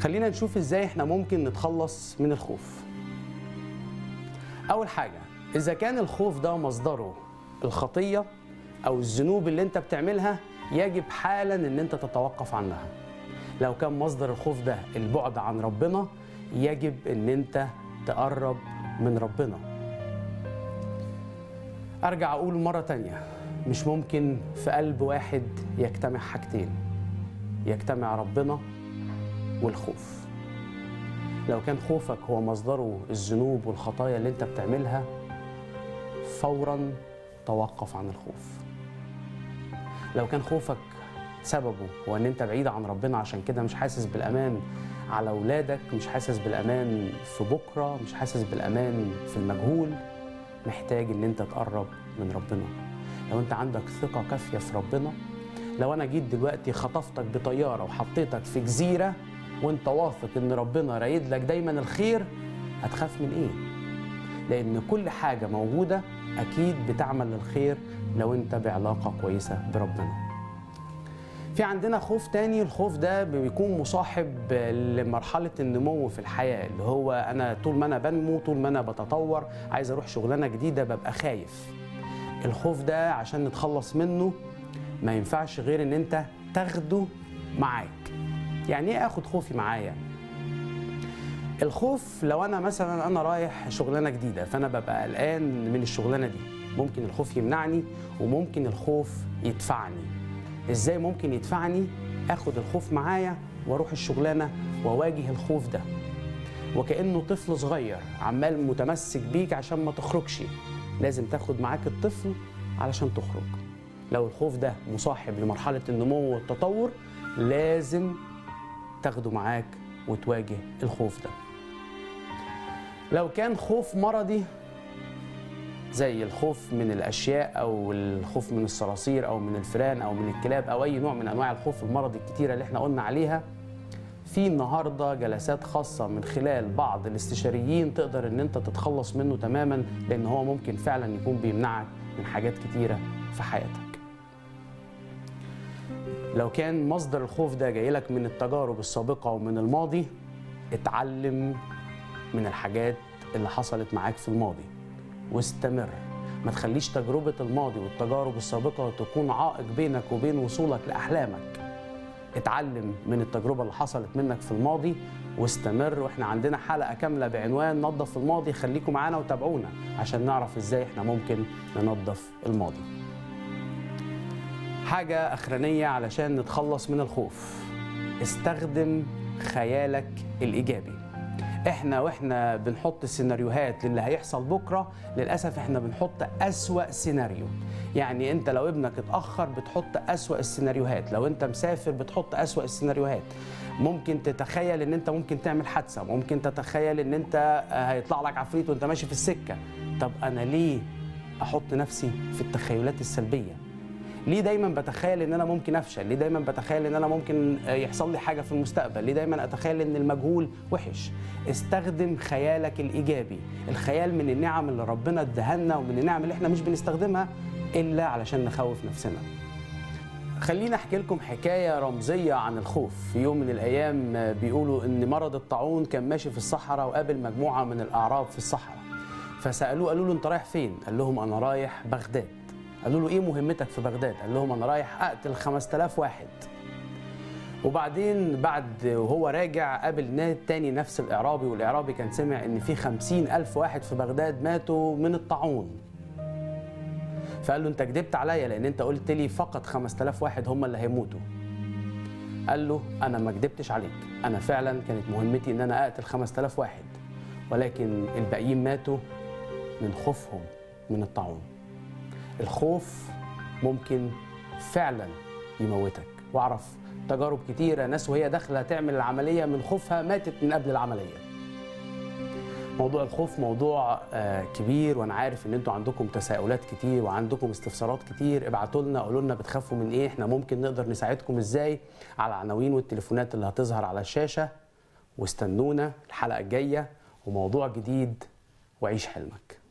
خلينا نشوف ازاي احنا ممكن نتخلص من الخوف اول حاجه اذا كان الخوف ده مصدره الخطيه او الذنوب اللي انت بتعملها يجب حالا ان انت تتوقف عنها لو كان مصدر الخوف ده البعد عن ربنا يجب ان انت تقرب من ربنا ارجع اقول مره تانية مش ممكن في قلب واحد يجتمع حاجتين يجتمع ربنا والخوف لو كان خوفك هو مصدره الذنوب والخطايا اللي انت بتعملها فورا توقف عن الخوف لو كان خوفك سببه هو ان انت بعيد عن ربنا عشان كده مش حاسس بالامان على اولادك مش حاسس بالامان في بكره مش حاسس بالامان في المجهول محتاج ان انت تقرب من ربنا لو انت عندك ثقه كافيه في ربنا لو انا جيت دلوقتي خطفتك بطياره وحطيتك في جزيره وانت واثق ان ربنا رايد لك دايما الخير هتخاف من ايه لان كل حاجه موجوده اكيد بتعمل للخير لو انت بعلاقه كويسه بربنا في عندنا خوف تاني الخوف ده بيكون مصاحب لمرحلة النمو في الحياة اللي هو أنا طول ما أنا بنمو طول ما أنا بتطور عايز أروح شغلانة جديدة ببقى خايف الخوف ده عشان نتخلص منه ما ينفعش غير إن أنت تاخده معاك يعني إيه آخد خوفي معايا؟ الخوف لو أنا مثلا أنا رايح شغلانة جديدة فأنا ببقى قلقان من الشغلانة دي ممكن الخوف يمنعني وممكن الخوف يدفعني ازاي ممكن يدفعني اخد الخوف معايا واروح الشغلانه واواجه الخوف ده وكانه طفل صغير عمال متمسك بيك عشان ما تخرجش لازم تاخد معاك الطفل علشان تخرج لو الخوف ده مصاحب لمرحله النمو والتطور لازم تاخده معاك وتواجه الخوف ده لو كان خوف مرضي زي الخوف من الاشياء او الخوف من الصراصير او من الفئران او من الكلاب او اي نوع من انواع الخوف المرضي الكتيره اللي احنا قلنا عليها في النهارده جلسات خاصه من خلال بعض الاستشاريين تقدر ان انت تتخلص منه تماما لان هو ممكن فعلا يكون بيمنعك من حاجات كتيره في حياتك لو كان مصدر الخوف ده جاي لك من التجارب السابقه ومن الماضي اتعلم من الحاجات اللي حصلت معاك في الماضي واستمر ما تخليش تجربة الماضي والتجارب السابقة تكون عائق بينك وبين وصولك لأحلامك اتعلم من التجربة اللي حصلت منك في الماضي واستمر واحنا عندنا حلقة كاملة بعنوان نظف الماضي خليكم معانا وتابعونا عشان نعرف ازاي احنا ممكن ننظف الماضي حاجة أخرانية علشان نتخلص من الخوف استخدم خيالك الإيجابي احنا واحنا بنحط السيناريوهات للي هيحصل بكره للاسف احنا بنحط اسوا سيناريو يعني انت لو ابنك اتاخر بتحط اسوا السيناريوهات لو انت مسافر بتحط اسوا السيناريوهات ممكن تتخيل ان انت ممكن تعمل حادثه ممكن تتخيل ان انت هيطلع لك عفريت وانت ماشي في السكه طب انا ليه احط نفسي في التخيلات السلبيه ليه دايما بتخيل ان انا ممكن افشل ليه دايما بتخيل ان انا ممكن يحصل لي حاجه في المستقبل ليه دايما اتخيل ان المجهول وحش استخدم خيالك الايجابي الخيال من النعم اللي ربنا ادهنا ومن النعم اللي احنا مش بنستخدمها الا علشان نخوف نفسنا خلينا احكي لكم حكايه رمزيه عن الخوف في يوم من الايام بيقولوا ان مرض الطاعون كان ماشي في الصحراء وقابل مجموعه من الاعراب في الصحراء فسالوه قالوا له انت رايح فين قال لهم انا رايح بغداد قالوا له ايه مهمتك في بغداد؟ قال لهم انا رايح اقتل 5000 واحد. وبعدين بعد وهو راجع قابل تاني نفس الاعرابي والاعرابي كان سمع ان في 50000 واحد في بغداد ماتوا من الطاعون. فقال له انت كدبت عليا لان انت قلت لي فقط 5000 واحد هم اللي هيموتوا. قال له انا ما كدبتش عليك، انا فعلا كانت مهمتي ان انا اقتل 5000 واحد ولكن الباقيين ماتوا من خوفهم من الطاعون. الخوف ممكن فعلا يموتك واعرف تجارب كتيرة ناس وهي داخلة تعمل العملية من خوفها ماتت من قبل العملية موضوع الخوف موضوع كبير وانا عارف ان انتوا عندكم تساؤلات كتير وعندكم استفسارات كتير ابعتوا لنا قولوا لنا بتخافوا من ايه احنا ممكن نقدر نساعدكم ازاي على العناوين والتليفونات اللي هتظهر على الشاشة واستنونا الحلقة الجاية وموضوع جديد وعيش حلمك